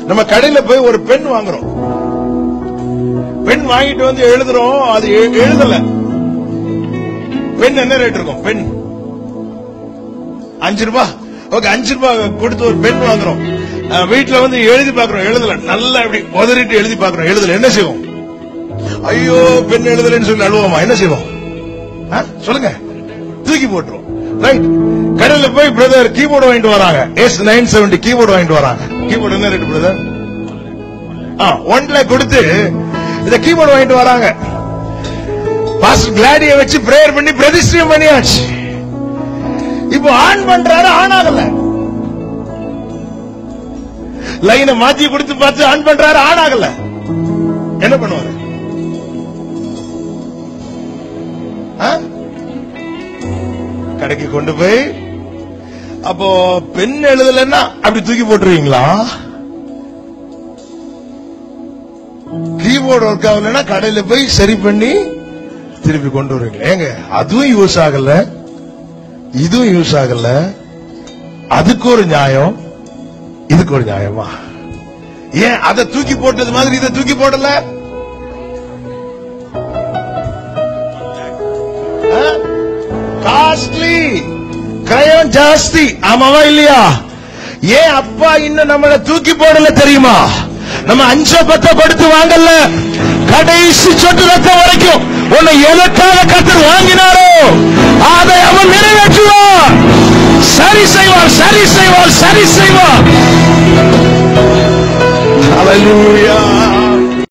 நம்ம கடையில போய் ஒரு பென் வாங்குறோம் பென் வாங்கிட்டு வந்து எழுதுறோம் அது எ- எழுதல பென் என்ன ரேட் இருக்கும் பென் அஞ்சு ரூபாய் ஓகே அஞ்சு ரூபாய் கொடுத்து ஒரு பென் வாங்குறோம் அஹ், வீட்டுல வந்து எழுதி பாக்குறோம் எழுதல நல்லா இப்படி உதறிட்டு எழுதி பாக்குறோம் எழுதல என்ன செய்வோம் ஐயோ பெண் எழுதலன்னு சொல்லி அழுவோமா என்ன செய்வோம் ஆ? சொல்லுங்க தூக்கி போட்டுரும் ரைட் கடையில போய் பிரதர் கீபோர்டு வாங்கிட்டு வராங்க எஸ் நைன் செவன்டி கீபோர்டு வாங்கிட்டு வராங்க கீபோர்டு என்ன ரேட் பிரதர் ஒன் லேக் கொடுத்து இந்த கீபோர்டு வாங்கிட்டு வராங்க பாஸ்டர் கிளாடிய வச்சு பிரேயர் பண்ணி பிரதிஷ்டம் பண்ணியாச்சு இப்போ ஆன் பண்றாரு ஆன் ஆகல லைனை மாத்தி கொடுத்து பார்த்து ஆன் பண்றாரு ஆன் ஆகல என்ன பண்ணுவாரு ஆ? கடைக்கு கொண்டு போய் அப்போ பெண் எழுதலன்னா அப்படி தூக்கி போட்டுருவீங்களா கீபோர்டு ஒர்க் ஆகலைன்னா கடையில போய் சரி பண்ணி திருப்பி கொண்டு வருவீங்களா ஏங்க அதுவும் யூஸ் ஆகல இதுவும் யூஸ் ஆகல அதுக்கு ஒரு நியாயம் இதுக்கு ஒரு நியாயமா ஏன் அதை தூக்கி போட்டது மாதிரி இதை தூக்கி போடல காஸ்ட்லி கிரயம் ஜாஸ்தி ஆமாவா இல்லையா ஏன் அப்பா இன்னும் நம்மள தூக்கி போடல தெரியுமா நம்ம அஞ்ச பத்த படுத்து வாங்கல கடைசி சொட்டு ரத்தம் வரைக்கும் உன்னை எதற்காக கத்தர் வாங்கினாரோ அதை அவன் நிறைவேற்றுவார் சரி செய்வார் சரி செய்வார் சரி செய்வார் Hallelujah.